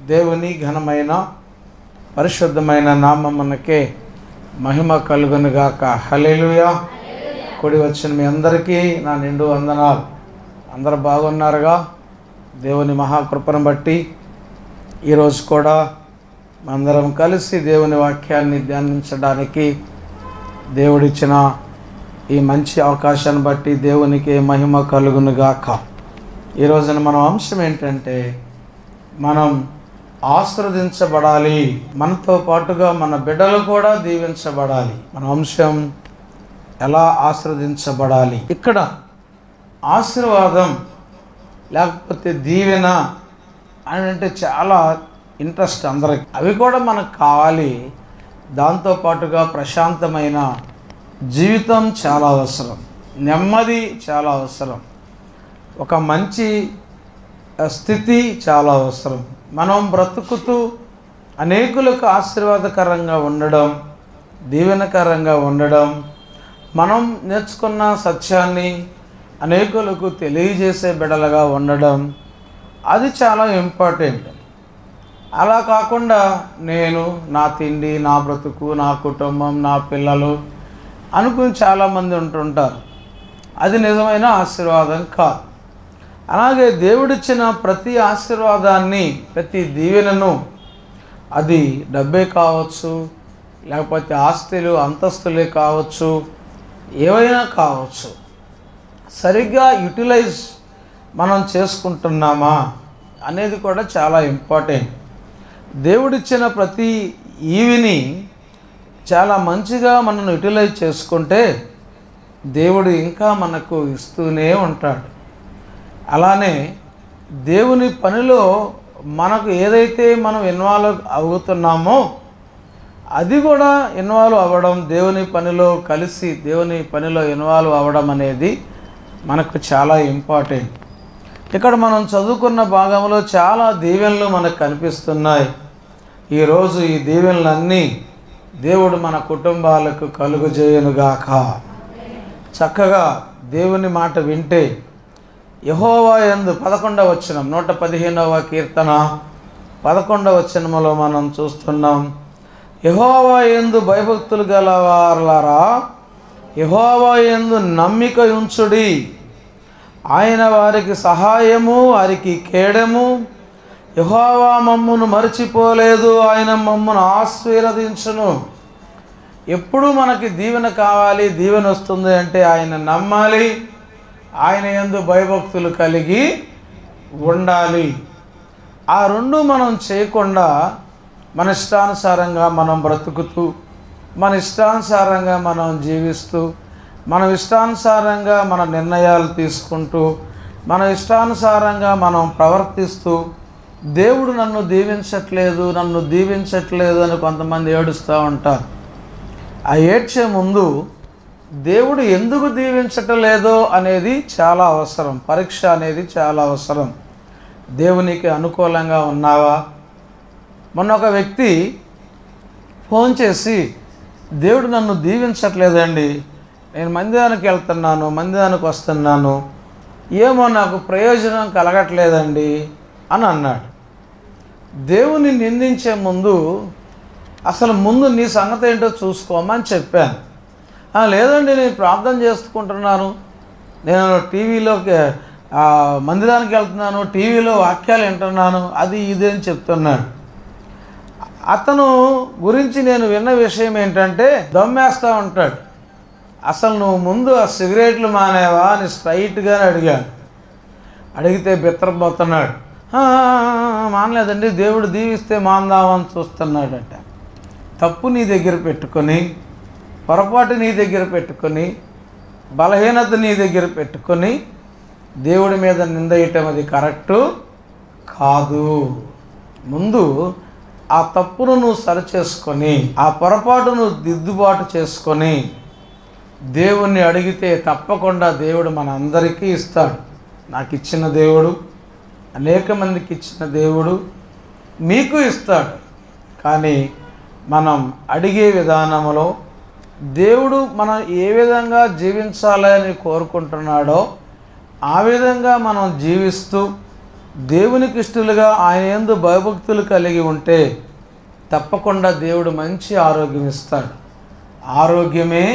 దేవుని ఘనమైన పరిశుద్ధమైన నామమునకే మహిమ కలుగునుగాక హలేలుయా కూడి వచ్చిన మీ అందరికీ నా నిండు వందనాలు అందరు బాగున్నారుగా దేవుని మహాకృపను బట్టి ఈరోజు కూడా అందరం కలిసి దేవుని వాక్యాన్ని ధ్యానించడానికి దేవుడిచ్చిన ఈ మంచి అవకాశాన్ని బట్టి దేవునికి మహిమ కలుగునుగాక ఈ రోజున మన అంశం ఏంటంటే మనం ఆశీర్వదించబడాలి మనతో పాటుగా మన బిడ్డలు కూడా దీవించబడాలి మన అంశం ఎలా ఆశీర్వదించబడాలి ఇక్కడ ఆశీర్వాదం లేకపోతే దీవెన అని అంటే చాలా ఇంట్రెస్ట్ అందరికి అవి కూడా మనకు కావాలి దాంతోపాటుగా ప్రశాంతమైన జీవితం చాలా అవసరం నెమ్మది చాలా అవసరం ఒక మంచి ఆ, స్థితి చాలా అవసరం మనం బ్రతుకుతూ అనేకులకు ఆశీర్వాదకరంగా ఉండడం దీవెనకరంగా ఉండడం మనం నేర్చుకున్న సత్యాన్ని అనేకులకు తెలియజేసే బిడలుగా ఉండడం అది చాలా ఇంపార్టెంట్ అలా కాకుండా నేను నా తిండి నా బ్రతుకు నా కుటుంబం నా పిల్లలు అనుకుని చాలామంది ఉంటుంటారు అది నిజమైన ఆశీర్వాదం కాదు అలాగే దేవుడిచ్చిన ప్రతి ఆశీర్వాదాన్ని ప్రతి దీవెనను అది డబ్బే కావచ్చు లేకపోతే ఆస్తులు అంతస్తులే కావచ్చు ఏవైనా కావచ్చు సరిగ్గా యూటిలైజ్ మనం చేసుకుంటున్నామా అనేది కూడా చాలా ఇంపార్టెంట్ దేవుడిచ్చిన ప్రతి ఈవిని చాలా మంచిగా మనం యూటిలైజ్ చేసుకుంటే దేవుడు ఇంకా మనకు ఇస్తూనే ఉంటాడు అలానే దేవుని పనిలో మనకు ఏదైతే మనం ఇన్వాల్వ్ అవుతున్నామో అది కూడా ఇన్వాల్వ్ అవ్వడం దేవుని పనిలో కలిసి దేవుని పనిలో ఇన్వాల్వ్ అవ్వడం అనేది మనకు చాలా ఇంపార్టెంట్ ఇక్కడ మనం చదువుకున్న భాగంలో చాలా దీవెనలు మనకు కనిపిస్తున్నాయి ఈరోజు ఈ దీవెనలన్నీ దేవుడు మన కుటుంబాలకు కలుగజేయనుగాక చక్కగా దేవుని మాట వింటే యహోవా ఎందు పదకొండవ వచనం నూట పదిహేనవ కీర్తన పదకొండవ వచనములో మనం చూస్తున్నాం యహోవా ఎందు భయభక్తులు గలవారలారా యహోవా ఎందు నమ్మిక ఉంచుడి ఆయన వారికి సహాయము వారికి కేడము యహోవా మమ్మును మరచిపోలేదు ఆయన మమ్మును ఆశీర్వదించును ఎప్పుడు మనకి దీవెన కావాలి దీవెన వస్తుంది అంటే ఆయన నమ్మాలి ఆయన ఎందు భయభక్తులు కలిగి ఉండాలి ఆ రెండు మనం చేయకుండా మన ఇష్టానుసారంగా మనం బ్రతుకుతూ మన ఇష్టానుసారంగా మనం జీవిస్తూ మన ఇష్టానుసారంగా మన నిర్ణయాలు తీసుకుంటూ మన ఇష్టానుసారంగా మనం ప్రవర్తిస్తూ దేవుడు నన్ను దీవించట్లేదు నన్ను దీవించట్లేదు అని కొంతమంది ఏడుస్తూ ఉంటారు ఆ ఏడ్చే ముందు దేవుడు ఎందుకు దీవించటం లేదో అనేది చాలా అవసరం పరీక్ష అనేది చాలా అవసరం దేవునికి అనుకూలంగా ఉన్నావా మొన్న ఒక వ్యక్తి ఫోన్ చేసి దేవుడు నన్ను దీవించట్లేదండి నేను మందిరానికి వెళ్తున్నాను మందిరానికి వస్తున్నాను ఏమో నాకు ప్రయోజనం కలగట్లేదండి అని అన్నాడు దేవుని నిందించే ముందు అసలు ముందు నీ సంగతి ఏంటో చూసుకోమని చెప్పాను "ఆ, లేదండి నేను ప్రార్థన చేసుకుంటున్నాను నేను టీవీలోకి ఆ, మందిరానికి వెళ్తున్నాను టీవీలో వాక్యాలు వింటున్నాను అది ఇది అని చెప్తున్నాడు అతను గురించి నేను విన్న విషయం ఏంటంటే దమ్మేస్తూ ఉంటాడు అసలు నువ్వు ముందు ఆ సిగరెట్లు మానేవా అని స్ట్రైట్గానే అడిగాను అడిగితే బిత్తరపోతున్నాడు "ఆ, మానలేదండి దేవుడు దీవిస్తే మాందామని చూస్తున్నాడట తప్పు నీ దగ్గర పెట్టుకొని పొరపాటు నీ దగ్గర పెట్టుకొని బలహీనత నీ దగ్గర పెట్టుకొని దేవుడి మీద నిందయటం అది కరెక్టు కాదు ముందు ఆ తప్పును నువ్వు సరిచేసుకొని ఆ పొరపాటును దిద్దుబాటు చేసుకొని దేవుణ్ణి అడిగితే తప్పకుండా దేవుడు మన అందరికీ ఇస్తాడు నాకు ఇచ్చిన దేవుడు అనేక మందికి ఇచ్చిన దేవుడు మీకు ఇస్తాడు కానీ మనం అడిగే విధానంలో దేవుడు మనం ఏ విధంగా జీవించాలని కోరుకుంటున్నాడో ఆ విధంగా మనం జీవిస్తూ దేవునికి ఇష్టలుగా ఆయన ఎందు భయభక్తులు కలిగి ఉంటే తప్పకుండా దేవుడు మంచి ఆరోగ్యం ఇస్తాడు ఆరోగ్యమే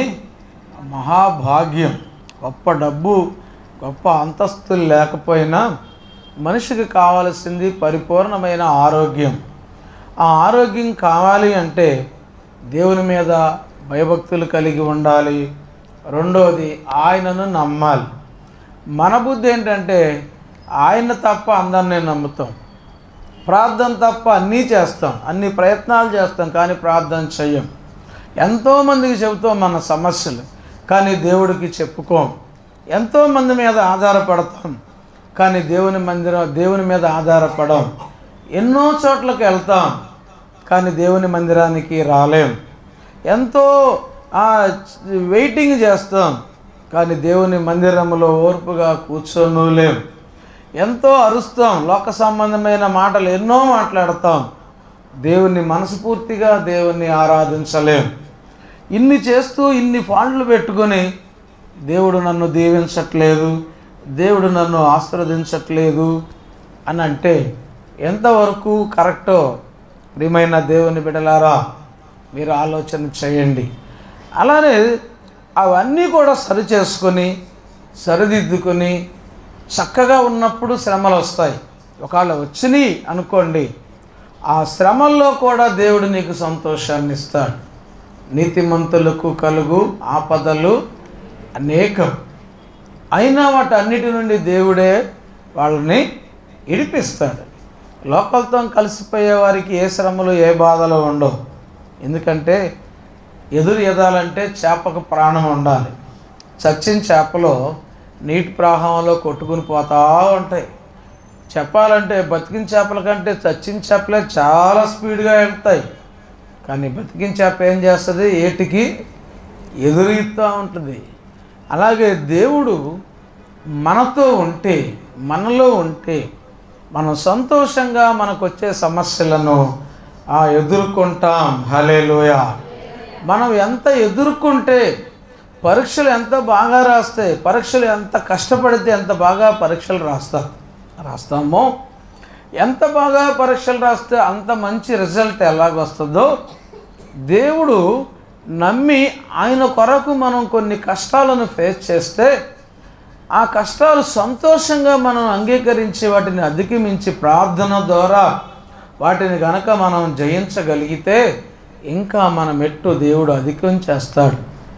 మహాభాగ్యం గొప్ప డబ్బు గొప్ప అంతస్తులు లేకపోయినా మనిషికి కావలసింది పరిపూర్ణమైన ఆరోగ్యం ఆ ఆరోగ్యం కావాలి అంటే దేవుని మీద భయభక్తులు కలిగి ఉండాలి రెండోది ఆయనను నమ్మాలి మన బుద్ధి ఏంటంటే ఆయన తప్ప అందరినీ నమ్ముతాం ప్రార్థన తప్ప అన్నీ చేస్తాం అన్ని ప్రయత్నాలు చేస్తాం కానీ ప్రార్థన చెయ్యం ఎంతోమందికి చెబుతాం మన సమస్యలు కానీ దేవుడికి చెప్పుకోం ఎంతోమంది మీద ఆధారపడతాం కానీ దేవుని మందిరం దేవుని మీద ఆధారపడం ఎన్నో చోట్లకు వెళ్తాం కానీ దేవుని మందిరానికి రాలేం ఎంతో ఆ, వెయిటింగ్ చేస్తాం కానీ దేవుని మందిరంలో ఓర్పుగా కూర్చోనులేం ఎంతో అరుస్తాం లోక సంబంధమైన మాటలు ఎన్నో మాట్లాడతాం దేవుని మనస్ఫూర్తిగా దేవుణ్ణి ఆరాధించలేం ఇన్ని చేస్తూ ఇన్ని ఫాండ్లు పెట్టుకొని దేవుడు నన్ను దీవించట్లేదు దేవుడు నన్ను ఆశీర్వదించట్లేదు అని అంటే ఎంతవరకు కరెక్టో ప్రియమైన దేవుని బిడలారా మీరు ఆలోచన చేయండి అలానే అవన్నీ కూడా సరి చేసుకొని సరిదిద్దుకొని చక్కగా ఉన్నప్పుడు శ్రమలు వస్తాయి ఒకవేళ వచ్చినాయి అనుకోండి ఆ శ్రమల్లో కూడా దేవుడు నీకు సంతోషాన్ని ఇస్తాడు నీతిమంతులకు కలుగు ఆపదలు అనేకం అయినా వాటన్నిటి నుండి దేవుడే వాళ్ళని ఇడిపిస్తాడు లోకల్తో కలిసిపోయే వారికి ఏ శ్రమలు ఏ బాధలు ఉండవు ఎందుకంటే ఎదురు ఎదాలంటే చేపకు ప్రాణం ఉండాలి చచ్చిన చేపలో నీటి ప్రవాహంలో కొట్టుకుని పోతా ఉంటాయి చెప్పాలంటే బతికిన చేపల కంటే చచ్చిన చేపలే చాలా స్పీడ్గా వెళ్తాయి కానీ బతికిన చేప ఏం చేస్తుంది ఏటికి ఎదురుతూ ఉంటుంది అలాగే దేవుడు మనతో ఉంటే మనలో ఉంటే మనం సంతోషంగా మనకు వచ్చే సమస్యలను ఆ ఎదుర్కొంటాం హలేలోయ మనం ఎంత ఎదుర్కొంటే పరీక్షలు ఎంత బాగా రాస్తే పరీక్షలు ఎంత కష్టపడితే ఎంత బాగా పరీక్షలు రాస్తాం రాస్తామో ఎంత బాగా పరీక్షలు రాస్తే అంత మంచి రిజల్ట్ ఎలాగొస్తుందో దేవుడు నమ్మి ఆయన కొరకు మనం కొన్ని కష్టాలను ఫేస్ చేస్తే ఆ కష్టాలు సంతోషంగా మనం అంగీకరించి వాటిని అధిగమించి ప్రార్థన ద్వారా వాటిని గనక మనం జయించగలిగితే ఇంకా మన మెట్టు దేవుడు అధికం చేస్తాడు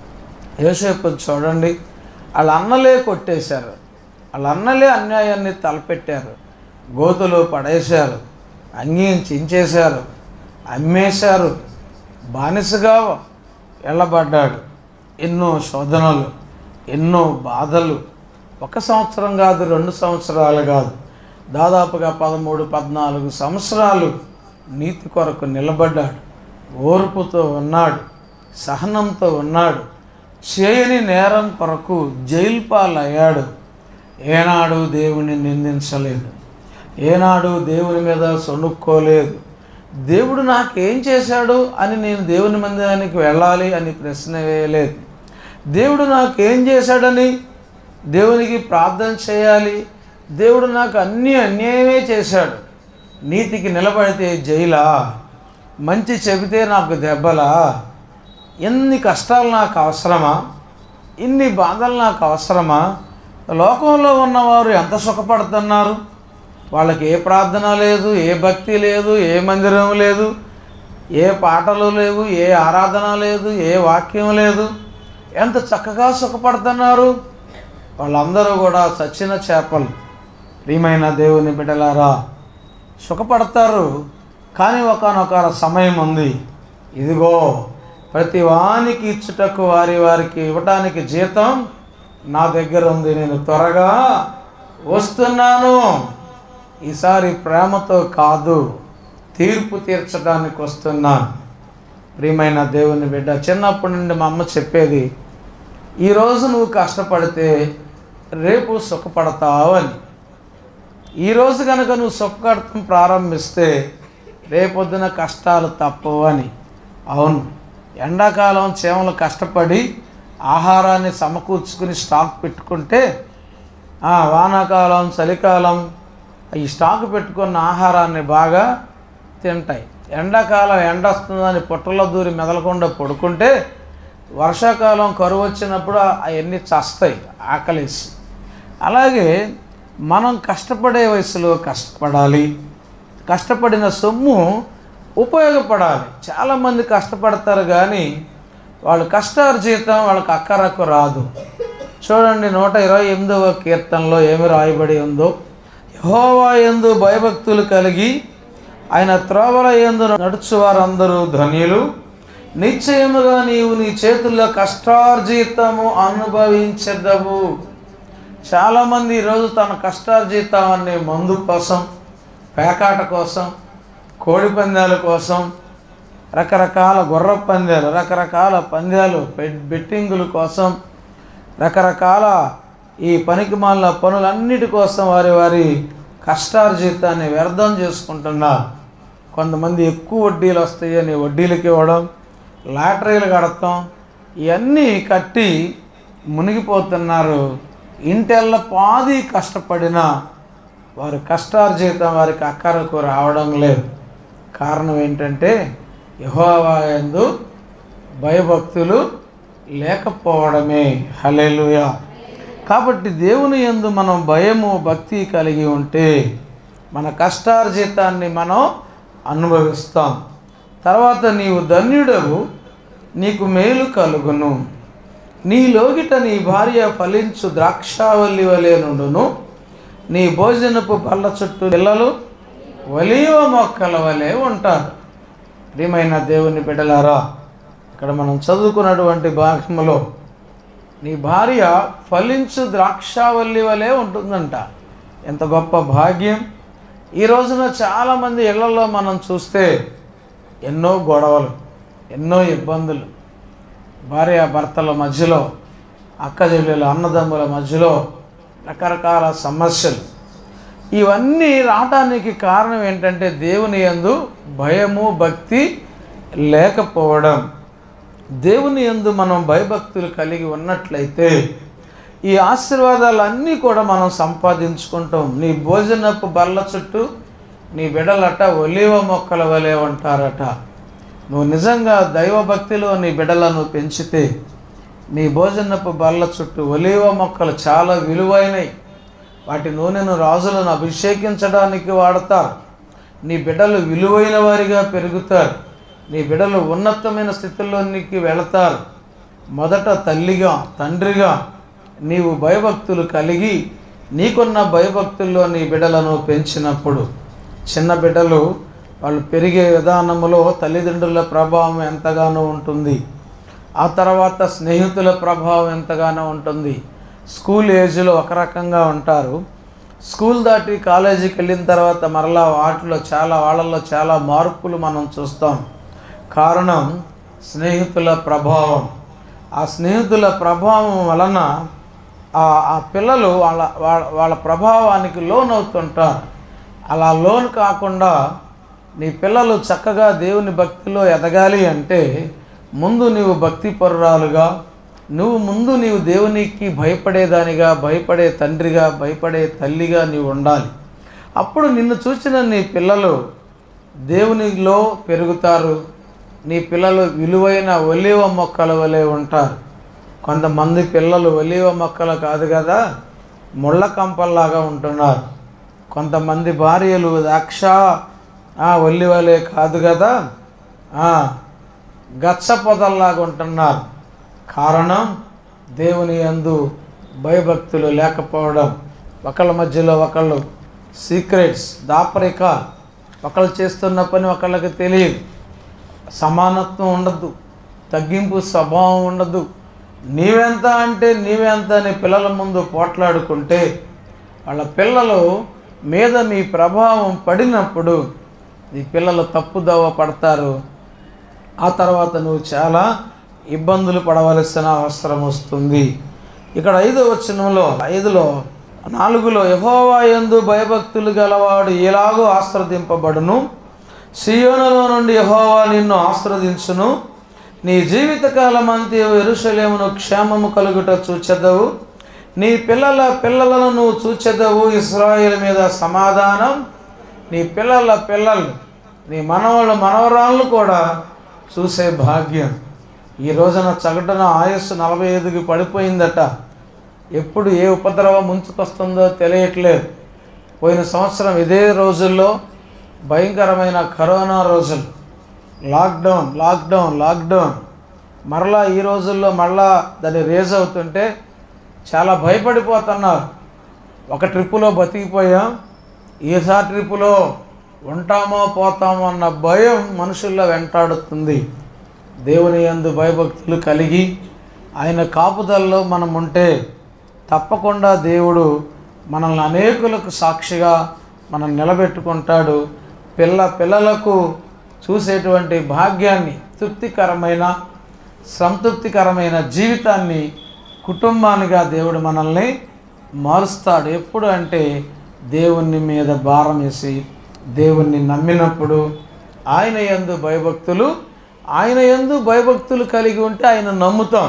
యోసేపు చూడండి వాళ్ళ అన్నలే కొట్టేశారు వాళ్ళ అన్నలే అన్యాయాన్ని తలపెట్టారు గోతులు పడేశారు అంగీం చించేశారు అమ్మేశారు బానిసగా వెళ్ళబడ్డాడు ఎన్నో శోధనలు ఎన్నో బాధలు ఒక సంవత్సరం కాదు రెండు సంవత్సరాలు కాదు దాదాపుగా పదమూడు పద్నాలుగు సంవత్సరాలు నీతి కొరకు నిలబడ్డాడు ఓర్పుతో ఉన్నాడు సహనంతో ఉన్నాడు చేయని నేరం కొరకు జైలు పాలయ్యాడు ఏనాడు దేవుని నిందించలేదు ఏనాడు దేవుని మీద సొనుక్కోలేదు దేవుడు నాకేం చేశాడు అని నేను దేవుని మందిరానికి వెళ్ళాలి అని ప్రశ్న వేయలేదు దేవుడు నాకేం చేశాడని దేవునికి ప్రార్థన చేయాలి దేవుడు నాకు అన్నీ అన్యాయమే చేశాడు నీతికి నిలబడితే జైలా మంచి చెబితే నాకు దెబ్బలా ఎన్ని కష్టాలు నాకు అవసరమా ఇన్ని బాధలు నాకు అవసరమా లోకంలో ఉన్నవారు ఎంత సుఖపడుతున్నారు వాళ్ళకి ఏ ప్రార్థన లేదు ఏ భక్తి లేదు ఏ మందిరం లేదు ఏ పాటలు లేవు ఏ ఆరాధన లేదు ఏ వాక్యం లేదు ఎంత చక్కగా సుఖపడుతున్నారు వాళ్ళందరూ కూడా చచ్చిన చేపలు ప్రియమైన దేవుని బిడ్డలారా సుఖపడతారు కానీ ఒకనొక సమయం ఉంది ఇదిగో ప్రతి వానికి ఇచ్చుటకు వారి వారికి ఇవ్వటానికి జీతం నా దగ్గర ఉంది నేను త్వరగా వస్తున్నాను ఈసారి ప్రేమతో కాదు తీర్పు తీర్చడానికి వస్తున్నాను ప్రియమైన దేవుని బిడ్డ చిన్నప్పటి నుండి మా అమ్మ చెప్పేది ఈరోజు నువ్వు కష్టపడితే రేపు సుఖపడతావు అని ఈరోజు కనుక నువ్వు సుఖపడటం ప్రారంభిస్తే రేపొద్దున కష్టాలు తప్పవు అని అవును ఎండాకాలం చీమలు కష్టపడి ఆహారాన్ని సమకూర్చుకుని స్టాక్ పెట్టుకుంటే ఆ, వానాకాలం చలికాలం ఈ స్టాక్ పెట్టుకున్న ఆహారాన్ని బాగా తింటాయి ఎండాకాలం ఎండ వస్తుందని పుట్టలో దూరి మెదలకుండా పడుకుంటే వర్షాకాలం కరువు వచ్చినప్పుడు అవన్నీ చస్తాయి ఆకలేసి అలాగే మనం కష్టపడే వయసులో కష్టపడాలి కష్టపడిన సొమ్ము ఉపయోగపడాలి చాలామంది కష్టపడతారు కానీ వాళ్ళు కష్టార్జితం వాళ్ళకి అక్కరకు రాదు చూడండి నూట ఇరవై ఎనిమిదవ కీర్తనలో ఏమి రాయబడి ఉందో యహోవా ఎందు భయభక్తులు కలిగి ఆయన త్రోవల ఎందు నడుచు వారందరూ ధన్యులు నిశ్చయముగా నీవు నీ చేతుల్లో కష్టార్జితము అనుభవించదవు చాలామంది ఈరోజు తన కష్టార్జితాన్ని మందు కోసం పేకాట కోసం కోడి పందాల కోసం రకరకాల గుర్ర పందాలు రకరకాల పందాలు బెట్- బెట్టింగుల కోసం రకరకాల ఈ పనికిమాలిన పనులన్నిటి కోసం వారి వారి కష్టార్జితాన్ని వ్యర్థం చేసుకుంటున్నారు కొంతమంది ఎక్కువ వడ్డీలు వస్తాయని వడ్డీలకి ఇవ్వడం లాటరీలు కడతాం ఇవన్నీ కట్టి మునిగిపోతున్నారు ఇంటెల్ల పాది కష్టపడిన వారి కష్టార్జితం వారికి అక్కరకు రావడం లేదు కారణం ఏంటంటే యహోవా యందు భయభక్తులు లేకపోవడమే హల్లెలూయా కాబట్టి దేవుని యందు మనం భయము భక్తి కలిగి ఉంటే మన కష్టార్జితాన్ని మనం అనుభవిస్తాం తర్వాత నీవు ధన్యుడవు నీకు మేలు కలుగును నీ లోగిట నీ భార్య ఫలించు ద్రాక్షావల్లి వలె నుండును నీ భోజనపు బల్ల చుట్టూ పిల్లలు ఒలివ మొక్కల వలె ఉంటారు ప్రియమైన దేవుని బిడ్డలారా ఇక్కడ మనం చదువుకున్నటువంటి భాగంలో నీ భార్య ఫలించు ద్రాక్షావల్లి వలె ఉంటుందంట ఎంత గొప్ప భాగ్యం ఈ రోజున చాలామంది ఇళ్లలో మనం చూస్తే ఎన్నో గొడవలు ఎన్నో ఇబ్బందులు భార్య భర్తల మధ్యలో అక్క చెల్లెల అన్నదమ్ముల మధ్యలో రకరకాల సమస్యలు ఇవన్నీ రావటానికి కారణం ఏంటంటే దేవుని యందు భయము భక్తి లేకపోవడం దేవుని యందు మనం భయభక్తులు కలిగి ఉన్నట్లయితే ఈ ఆశీర్వాదాలన్నీ కూడా మనం సంపాదించుకుంటాం నీ భోజనపు బల్ల చుట్టూ నీ బిడలట ఒలివ మొక్కల వలె ఉంటారట నువ్వు నిజంగా దైవభక్తిలో నీ బిడలను పెంచితే నీ భోజనపు బల్ల చుట్టూ ఒలివ మొక్కలు చాలా విలువైనవి వాటి నూనెను రాజులను అభిషేకించడానికి వాడతారు నీ బిడ్డలు విలువైన వారిగా పెరుగుతారు నీ బిడ్డలు ఉన్నతమైన స్థితిలోనికి వెళతారు మొదట తల్లిగా తండ్రిగా నీవు భయభక్తులు కలిగి నీకున్న భయభక్తుల్లో నీ బిడ్డలను పెంచినప్పుడు చిన్న బిడ్డలు వాళ్ళు పెరిగే విధానంలో తల్లిదండ్రుల ప్రభావం ఎంతగానో ఉంటుంది ఆ తర్వాత స్నేహితుల ప్రభావం ఎంతగానో ఉంటుంది స్కూల్ ఏజ్లో ఒక రకంగా ఉంటారు స్కూల్ దాటి కాలేజీకి వెళ్ళిన తర్వాత మరలా వాటిలో చాలా వాళ్ళల్లో చాలా మార్పులు మనం చూస్తాం కారణం స్నేహితుల ప్రభావం ఆ స్నేహితుల ప్రభావం వలన ఆ ఆ పిల్లలు వాళ్ళ వాళ్ళ వాళ్ళ ప్రభావానికి లోన్ అవుతుంటారు అలా లోన్ కాకుండా నీ పిల్లలు చక్కగా దేవుని భక్తిలో ఎదగాలి అంటే ముందు నీవు భక్తి పరురాలుగా నువ్వు ముందు నీవు దేవునికి భయపడేదానిగా భయపడే తండ్రిగా భయపడే తల్లిగా నీవు ఉండాలి అప్పుడు నిన్ను చూసిన నీ పిల్లలు దేవునిలో పెరుగుతారు నీ పిల్లలు విలువైన ఒలివ మొక్కల వలె ఉంటారు కొంతమంది పిల్లలు ఒలివ మొక్కలు కాదు కదా ముళ్ళ కంపల్లాగా ఉంటున్నారు కొంతమంది భార్యలు ద్రాక్ష ఆ, ఒల్లి వలె కాదు కదా ఆ, గచ్చ పొదల్లాగా ఉంటున్నారు కారణం దేవుని యందు భయభక్తులు లేకపోవడం ఒకళ్ళ మధ్యలో ఒకళ్ళు సీక్రెట్స్ దాపరిక ఒకళ్ళు చేస్తున్న పని ఒకళ్ళకి తెలియదు సమానత్వం ఉండదు తగ్గింపు స్వభావం ఉండదు నీవెంత అంటే నీవెంత అని పిల్లల ముందు పోట్లాడుకుంటే వాళ్ళ పిల్లలు మీద మీ ప్రభావం పడినప్పుడు నీ పిల్లలు తప్పుదోవ పడతారు ఆ తర్వాత నువ్వు చాలా ఇబ్బందులు పడవలసిన అవసరం వస్తుంది ఇక్కడ ఐదో వచనంలో ఐదులో నాలుగులో యహోవా యందు భయభక్తులు గలవాడు ఎలాగో ఆశ్రదింపబడును సియోనులో నుండి యహోవా నిన్ను ఆశ్రదించును నీ జీవితకాలం అంతే ఎరుషలేమును క్షేమము కలుగుట చూచెదవు నీ పిల్లల పిల్లలను నువ్వు చూచెదవు ఇస్రాయేల్ మీద సమాధానం నీ పిల్లల పిల్లలు నీ మనవాళ్ళు మనవరాళ్ళు కూడా చూసే భాగ్యం ఈ రోజున సగటున ఆయుస్సు నలభై ఐదుకి పడిపోయిందట ఎప్పుడు ఏ ఉపద్రవం ముంచుకొస్తుందో తెలియట్లేదు పోయిన సంవత్సరం ఇదే రోజుల్లో భయంకరమైన కరోనా రోజులు లాక్డౌన్ లాక్డౌన్ లాక్డౌన్ మరలా ఈ రోజుల్లో మరలా దాన్ని రేజ్ అవుతుంటే చాలా భయపడిపోతున్నారు ఒక ట్రిప్పులో బతికిపోయాం ఈసారి ట్రిప్పులో ఉంటామో పోతామో అన్న భయం మనుషుల్లో వెంటాడుతుంది దేవుని యందు భయభక్తులు కలిగి ఆయన కాపుదల్లో మనం ఉంటే తప్పకుండా దేవుడు మనల్ని అనేకులకు సాక్షిగా మనం నిలబెట్టుకుంటాడు పిల్ల పిల్లలకు చూసేటువంటి భాగ్యాన్ని తృప్తికరమైన సంతృప్తికరమైన జీవితాన్ని కుటుంబానిగా దేవుడు మనల్ని మారుస్తాడు ఎప్పుడు అంటే దేవుని మీద భారం వేసి దేవుణ్ణి నమ్మినప్పుడు ఆయన యందు భయభక్తులు ఆయన యందు భయభక్తులు కలిగి ఉంటే ఆయన నమ్ముతాం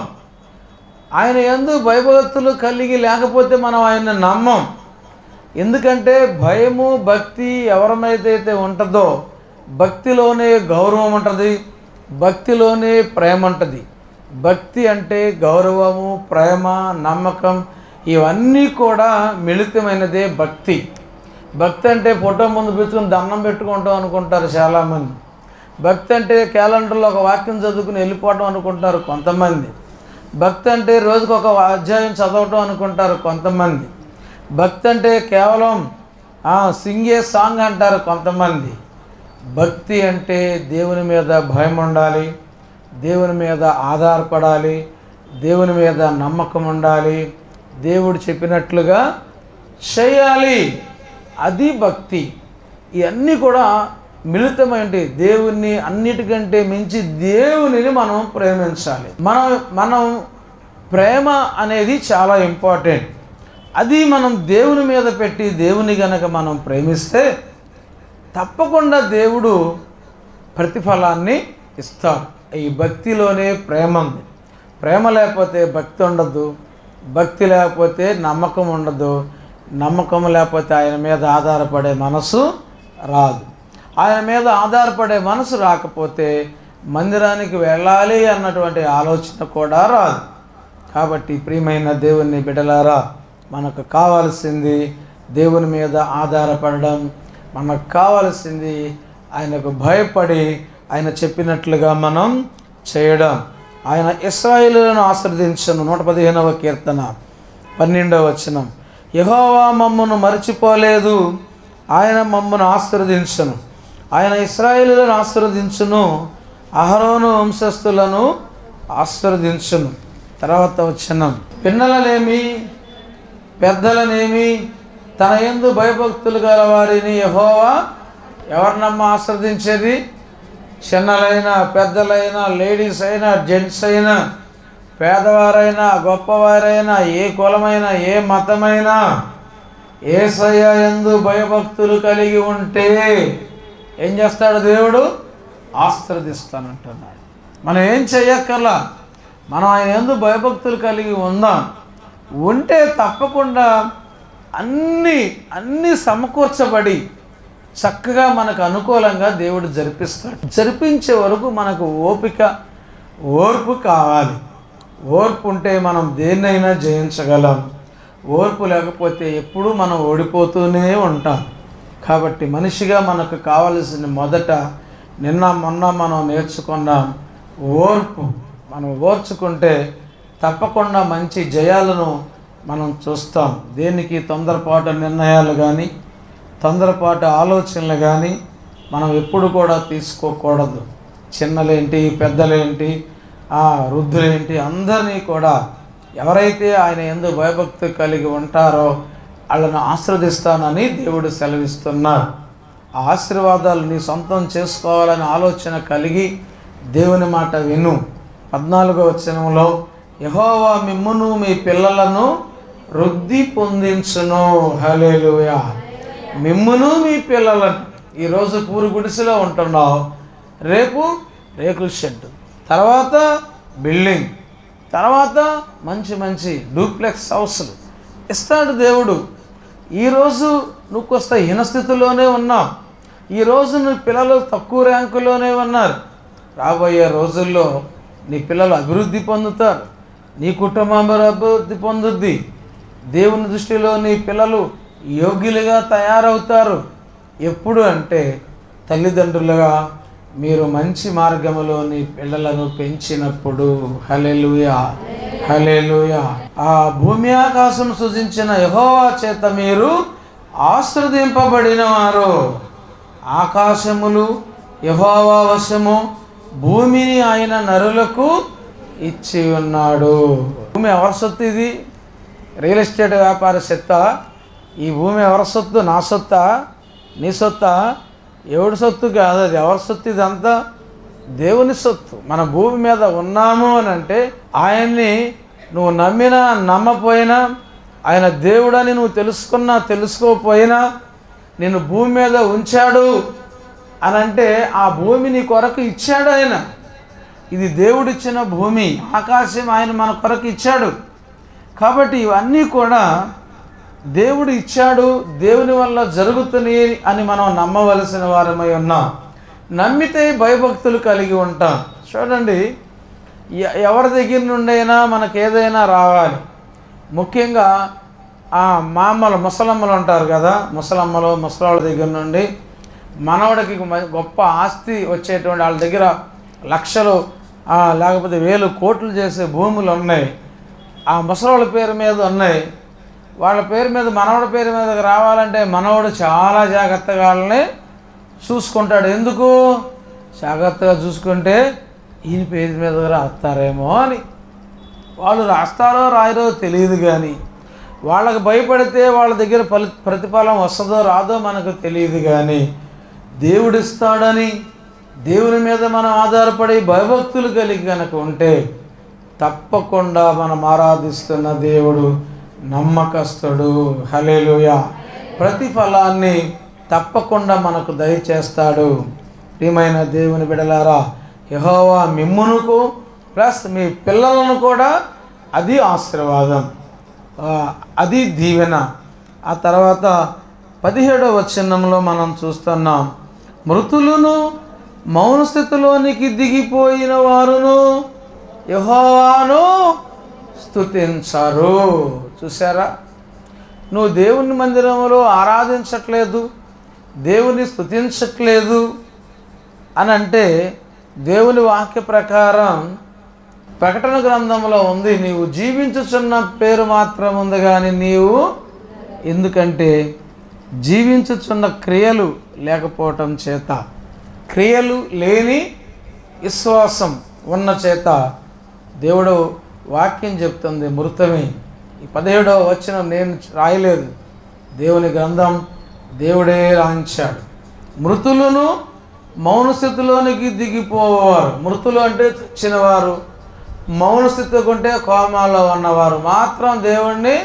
ఆయన యందు భయభక్తులు కలిగి లేకపోతే మనం ఆయన్ని నమ్మం ఎందుకంటే భయము భక్తి ఎవరమైతే ఉంటుందో భక్తిలోనే గౌరవం ఉంటుంది భక్తిలోనే ప్రేమ ఉంటుంది భక్తి అంటే గౌరవము ప్రేమ నమ్మకం ఇవన్నీ కూడా మిళితమైనదే భక్తి భక్తి అంటే ఫోటో ముందు పెట్టుకుని దండం పెట్టుకుంటాం అనుకుంటారు చాలామంది భక్తి అంటే క్యాలెండర్లో ఒక వాక్యం చదువుకుని వెళ్ళిపోవడం అనుకుంటారు కొంతమంది భక్తి అంటే రోజుకు ఒక అధ్యాయం చదవటం అనుకుంటారు కొంతమంది భక్తి అంటే కేవలం ఆ, సింగే సాంగ్ అంటారు కొంతమంది భక్తి అంటే దేవుని మీద భయం ఉండాలి దేవుని మీద ఆధారపడాలి దేవుని మీద నమ్మకం ఉండాలి దేవుడు చెప్పినట్లుగా చేయాలి అది భక్తి ఇవన్నీ కూడా మిళితమైంటి దేవుణ్ణి అన్నిటికంటే మించి దేవునిని మనం ప్రేమించాలి మనం మనం ప్రేమ అనేది చాలా ఇంపార్టెంట్ అది మనం దేవుని మీద పెట్టి దేవుని గనక మనం ప్రేమిస్తే తప్పకుండా దేవుడు ప్రతిఫలాన్ని ఇస్తాడు ఈ భక్తిలోనే ప్రేమ ఉంది ప్రేమ లేకపోతే భక్తి ఉండదు భక్తి లేకపోతే నమ్మకం ఉండదు నమ్మకం లేకపోతే ఆయన మీద ఆధారపడే మనసు రాదు ఆయన మీద ఆధారపడే మనసు రాకపోతే మందిరానికి వెళ్ళాలి అన్నటువంటి ఆలోచన కూడా రాదు కాబట్టి ప్రియమైన దేవుని బిడలారా మనకు కావాల్సింది దేవుని మీద ఆధారపడడం మనకు కావాల్సింది ఆయనకు భయపడి ఆయన చెప్పినట్లుగా మనం చేయడం ఆయన ఇస్రాయిలను ఆశ్రదించను నూట పదిహేనవ కీర్తన పన్నెండవ వచనం యహోవా మమ్మను మరచిపోలేదు ఆయన మమ్మను ఆశీర్వదించను ఆయన ఇస్రాయేలులను ఆశీర్వదించును అహరోను వంశస్థులను ఆశీర్వదించును తర్వాత వచ్చిన పిన్నలనేమి పెద్దలనేమి తన ఎందు భయభక్తులు గల వారిని యహోవా ఎవరినమ్మ ఆశ్రదించేది చిన్నలైన పెద్దలైన లేడీస్ అయినా జెంట్స్ అయినా పేదవారైనా గొప్పవారైనా ఏ కులమైనా ఏ మతమైనా ఏసయ్య ఎందు భయభక్తులు కలిగి ఉంటే ఏం చేస్తాడు దేవుడు ఆశ్రదిస్తానంటున్నాడు మనం ఏం చెయ్యక్కర్లా మనం ఆయన ఎందు భయభక్తులు కలిగి ఉందాం ఉంటే తప్పకుండా అన్నీ అన్నీ సమకూర్చబడి చక్కగా మనకు అనుకూలంగా దేవుడు జరిపిస్తాడు జరిపించే వరకు మనకు ఓపిక ఓర్పు కావాలి ఓర్పు ఉంటే మనం దేన్నైనా జయించగలం ఓర్పు లేకపోతే ఎప్పుడూ మనం ఓడిపోతూనే ఉంటాం కాబట్టి మనిషిగా మనకు కావలసిన మొదట నిన్న మొన్న మనం నేర్చుకున్నాం ఓర్పు మనం ఓర్చుకుంటే తప్పకుండా మంచి జయాలను మనం చూస్తాం దేనికి తొందరపాటు నిర్ణయాలు కానీ తొందరపాటు ఆలోచనలు కానీ మనం ఎప్పుడు కూడా తీసుకోకూడదు చిన్నలేంటి పెద్దలేంటి ఆ, వృద్ధులేంటి అందరినీ కూడా ఎవరైతే ఆయన ఎందు భయభక్తి కలిగి ఉంటారో వాళ్ళను ఆశ్రదిస్తానని దేవుడు సెలవిస్తున్నారు ఆ ఆశీర్వాదాలు నీ సొంతం చేసుకోవాలనే ఆలోచన కలిగి దేవుని మాట విను పద్నాలుగో వచనంలో యహోవా మిమ్మును మీ పిల్లలను వృద్ధి పొందించును హలేలుయా మిమ్మును మీ పిల్లలను ఈరోజు పూరి గుడిసెలో ఉంటున్నావు రేపు రేకుల షెడ్ తర్వాత బిల్డింగ్ తర్వాత మంచి మంచి డూప్లెక్స్ హౌస్లు ఇస్తాడు దేవుడు ఈరోజు నువ్వు కొస్త హీనస్థితిలోనే ఉన్నావు ఈరోజు నీ పిల్లలు తక్కువ ర్యాంకులోనే ఉన్నారు రాబోయే రోజుల్లో నీ పిల్లలు అభివృద్ధి పొందుతారు నీ కుటుంబం అభివృద్ధి పొందుద్ది దేవుని దృష్టిలో నీ పిల్లలు యోగ్యులుగా తయారవుతారు ఎప్పుడు అంటే తల్లిదండ్రులుగా మీరు మంచి మార్గములో నీ పిల్లలను పెంచినప్పుడు హలెలుయా హలెలుయా ఆ భూమి ఆకాశం సృజించిన యహోవా చేత మీరు ఆశ్రదింపబడిన వారు ఆకాశములు యహోవా వశము భూమిని ఆయన నరులకు ఇచ్చి ఉన్నాడు భూమి ఎవరి సొత్తు ఇది రియల్ ఎస్టేట్ వ్యాపార సొత్తా ఈ భూమి ఎవరి సొత్తు నా సొత్తా నీ సొత్తా ఎవడి సొత్తు కాదు అది ఎవరి సొత్తు ఇదంతా దేవుని సొత్తు మన భూమి మీద ఉన్నాము అని అంటే ఆయన్ని నువ్వు నమ్మినా నమ్మపోయినా ఆయన దేవుడని నువ్వు తెలుసుకున్నా తెలుసుకోకపోయినా నిన్ను భూమి మీద ఉంచాడు అని అంటే ఆ భూమి నీ కొరకు ఇచ్చాడు ఆయన ఇది దేవుడిచ్చిన భూమి ఆకాశం ఆయన మన కొరకు ఇచ్చాడు కాబట్టి ఇవన్నీ కూడా దేవుడు ఇచ్చాడు దేవుని వల్ల జరుగుతున్నాయి అని మనం నమ్మవలసిన వారమై ఉన్నాం నమ్మితే భయభక్తులు కలిగి ఉంటాం చూడండి ఎ- ఎవరి దగ్గర నుండైనా మనకు ఏదైనా రావాలి ముఖ్యంగా ఆ మామలు ముసలమ్మలు ఉంటారు కదా ముసలమ్మలు ముసలాళ్ళ దగ్గర నుండి మనవడికి మ- గొప్ప ఆస్తి వచ్చేటువంటి వాళ్ళ దగ్గర లక్షలు ఆ, లేకపోతే వేలు కోట్లు చేసే భూములు ఉన్నాయి ఆ ముసలోళ్ళ పేరు మీద ఉన్నాయి వాళ్ళ పేరు మీద మనవడి పేరు మీదకి రావాలంటే మనవడు చాలా జాగ్రత్తగా వాళ్ళని చూసుకుంటాడు ఎందుకు జాగ్రత్తగా చూసుకుంటే ఈయన పేరు మీద రాస్తారేమో అని వాళ్ళు రాస్తారో రాయరో తెలియదు కానీ వాళ్ళకి భయపడితే వాళ్ళ దగ్గర ఫలి ప్రతిఫలం వస్తుందో రాదో మనకు తెలియదు కానీ దేవుడిస్తాడని దేవుని మీద మనం ఆధారపడి భయభక్తులు కలిగి కనుక ఉంటే తప్పకుండా మనం ఆరాధిస్తున్న దేవుడు నమ్మకస్తుడు హలేలుయ ప్రతిఫలాన్ని తప్పకుండా మనకు దయచేస్తాడు ప్రియమైన దేవుని బిడలారా యహోవా మిమ్మునుకు ప్లస్ మీ పిల్లలను కూడా అది ఆశీర్వాదం ఆ, అది దీవెన ఆ తర్వాత పదిహేడవ వచనంలో మనం చూస్తున్నాం మృతులను మౌన స్థితిలోనికి దిగిపోయిన వారును యహోవాను స్తుతించరు చూసారా నువ్వు దేవుని మందిరంలో ఆరాధించట్లేదు దేవుని స్తుతించట్లేదు అని అంటే దేవుని వాక్య ప్రకారం ప్రకటన గ్రంథంలో ఉంది నీవు జీవించుచున్న పేరు మాత్రం ఉంది కానీ నీవు ఎందుకంటే జీవించుచున్న క్రియలు లేకపోవటం చేత క్రియలు లేని విశ్వాసం ఉన్న చేత దేవుడు వాక్యం చెప్తుంది మృతమే ఈ పదిహేడవ వచ్చిన నేను రాయలేదు దేవుని గ్రంథం దేవుడే రాయించాడు మృతులను మౌన స్థితిలోనికి దిగిపోవారు మృతులు అంటే చిన్నవారు మౌన స్థితికి ఉంటే కోమాలో ఉన్నవారు మాత్రం దేవుణ్ణి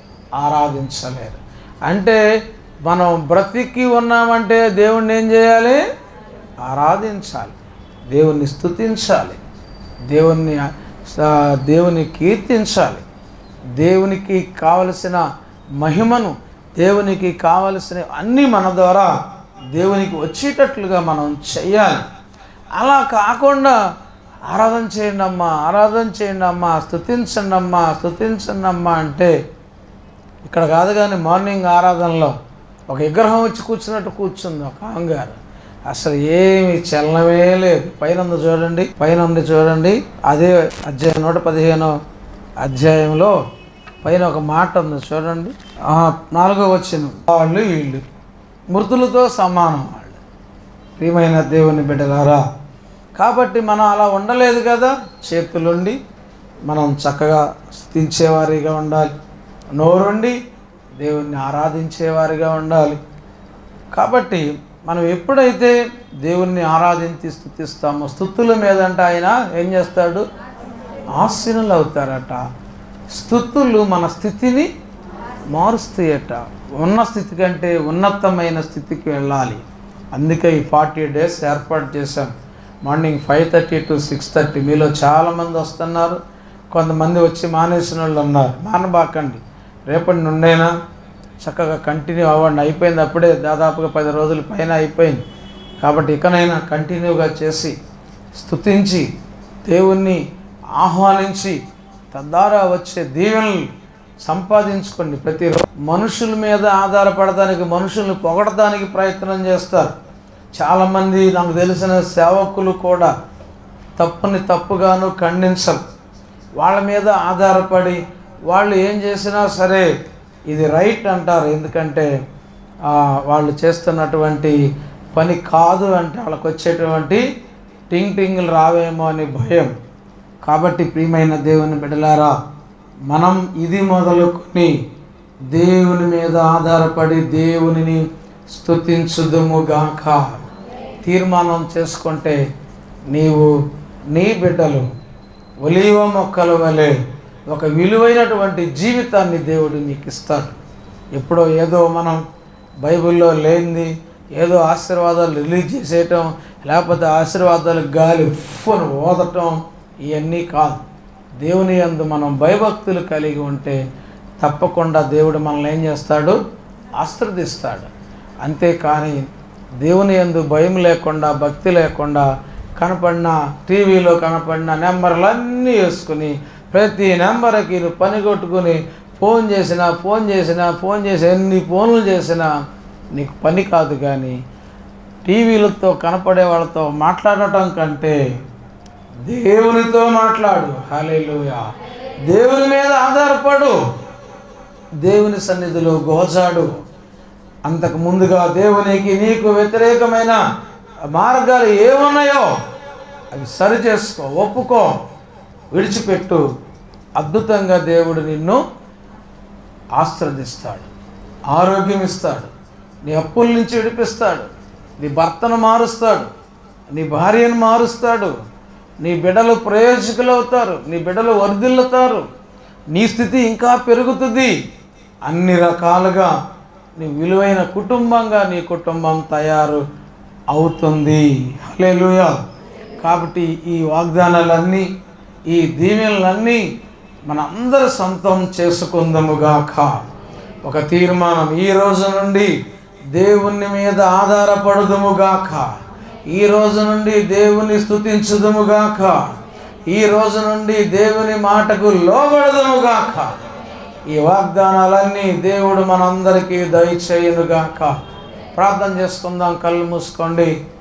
ఆరాధించలేరు అంటే మనం బ్రతికి ఉన్నామంటే దేవుణ్ణి ఏం చేయాలి ఆరాధించాలి దేవుణ్ణి స్తుతించాలి దేవుణ్ణి స- దేవుని కీర్తించాలి దేవునికి కావలసిన మహిమను దేవునికి కావలసిన అన్నీ మన ద్వారా దేవునికి వచ్చేటట్లుగా మనం చెయ్యాలి అలా కాకుండా ఆరాధన చేయండి అమ్మా ఆరాధన చేయండి అమ్మా స్తుతించండి అమ్మా స్తుతించండి అమ్మా అంటే ఇక్కడ కాదు కానీ మార్నింగ్ ఆరాధనలో ఒక విగ్రహం వచ్చి కూర్చున్నట్టు కూర్చుంది ఒక అహంగారు అసలు ఏమి చలనమే లేదు పైన ఉంది చూడండి పైన ఉంది చూడండి అదే అధ్యాయం నూట పదిహేనో అధ్యాయంలో పైన ఒక మాట ఉంది చూడండి ఆ, నాలుగో వచ్చిన వాళ్ళు వీళ్ళు మృతులతో సమానం వాళ్ళు ప్రియమైన దేవుని బిడ్డలారా కాబట్టి మనం అలా ఉండలేదు కదా చేతులుండి మనం చక్కగా స్థించేవారిగా ఉండాలి నోరుండి దేవుణ్ణి ఆరాధించేవారిగా ఉండాలి కాబట్టి మనం ఎప్పుడైతే దేవుణ్ణి ఆరాధించి స్థుతిస్తామో స్థుతుల మీదంట ఆయన ఏం చేస్తాడు ఆశీనులు అవుతారట స్థుతులు మన స్థితిని మారుస్తాయట ఉన్న స్థితి కంటే ఉన్నతమైన స్థితికి వెళ్ళాలి అందుకే ఈ ఫార్టీ డేస్ ఏర్పాటు చేశాం morning five thirty to six thirty మీలో చాలామంది వస్తున్నారు కొంతమంది వచ్చి మానేసిన వాళ్ళు ఉన్నారు మానబాకండి రేపటి నుండైనా చక్కగా కంటిన్యూ అవ్వండి అయిపోయింది అప్పుడే దాదాపుగా పది రోజుల పైన అయిపోయింది కాబట్టి ఇకనైనా కంటిన్యూగా చేసి స్తుతించి దేవుణ్ణి ఆహ్వానించి తద్వారా వచ్చే దీవెనలు సంపాదించుకోండి ప్రతిరోజు మనుషుల మీద ఆధారపడటానికి మనుషుల్ని పొగడటానికి ప్రయత్నం చేస్తారు చాలామంది నాకు తెలిసిన సేవకులు కూడా తప్పుని తప్పుగాను ఖండించరు వాళ్ళ మీద ఆధారపడి వాళ్ళు ఏం చేసినా సరే ఇది రైట్ అంటారు ఎందుకంటే ఆ, వాళ్ళు చేస్తున్నటువంటి పని కాదు అంటే వాళ్ళకి వచ్చేటువంటి టింగ్ టింగులు రావేమో అని భయం కాబట్టి ప్రియమైన దేవుని బిడ్డలారా మనం ఇది మొదలుకొని దేవుని మీద ఆధారపడి దేవునిని స్తుతించుదుముగాక తీర్మానం చేసుకుంటే నీవు నీ బిడ్డలు ఒలీవ మొక్కల వలె ఒక విలువైనటువంటి జీవితాన్ని దేవుడు నీకు ఇస్తాడు ఎప్పుడో ఏదో మనం బైబిల్లో లేనిది ఏదో ఆశీర్వాదాలు రిలీజ్ చేసేయటం లేకపోతే ఆశీర్వాదాలు గాలి ఉఫ్ఫను ఓదటం ఇవన్నీ కాదు దేవుని యందు మనం భయభక్తులు కలిగి ఉంటే తప్పకుండా దేవుడు మనల్ని ఏం చేస్తాడు ఆశీర్దిస్తాడు అంతేకాని దేవుని యందు భయం లేకుండా భక్తి లేకుండా కనపడిన టీవీలో కనపడిన నెంబర్లన్నీ వేసుకుని ప్రతి నెంబర్కి నువ్వు పని కొట్టుకుని ఫోన్ చేసినా ఫోన్ చేసినా ఫోన్ చేసి ఎన్ని ఫోన్లు చేసినా నీకు పని కాదు కానీ టీవీలతో కనపడే వాళ్ళతో మాట్లాడటం కంటే దేవునితో మాట్లాడు హల్లెలూయా దేవుని మీద ఆధారపడు దేవుని సన్నిధిలో గోజాడు అంతకు ముందుగా దేవునికి నీకు వ్యతిరేకమైన మార్గాలు ఏమున్నాయో అవి సరి చేసుకో ఒప్పుకో విడిచిపెట్టు అద్భుతంగా దేవుడు నిన్ను ఆశ్రదిస్తాడు ఆరోగ్యం ఇస్తాడు నీ అప్పుల నుంచి విడిపిస్తాడు నీ భర్తను మారుస్తాడు నీ భార్యను మారుస్తాడు నీ బిడ్డలు ప్రయోజకులు అవుతారు నీ బిడ్డలు వర్ధిల్లుతారు నీ స్థితి ఇంకా పెరుగుతుంది అన్ని రకాలుగా నీ విలువైన కుటుంబంగా నీ కుటుంబం తయారు అవుతుంది హల్లెలూయా కాబట్టి ఈ వాగ్దానాలన్నీ ఈ దీవెనలన్నీ మన అందరి సొంతం చేసుకుందముగాక ఒక తీర్మానం ఈ రోజు నుండి దేవుని మీద ఆధారపడుదుముగాక ఈ రోజు నుండి దేవుని స్థుతించుదుముగాక ఈ రోజు నుండి దేవుని మాటకు లోబడదుముగాక ఈ వాగ్దానాలన్నీ దేవుడు మనందరికీ దయచేయునుగాక ప్రార్థన చేసుకుందాం కళ్ళు మూసుకోండి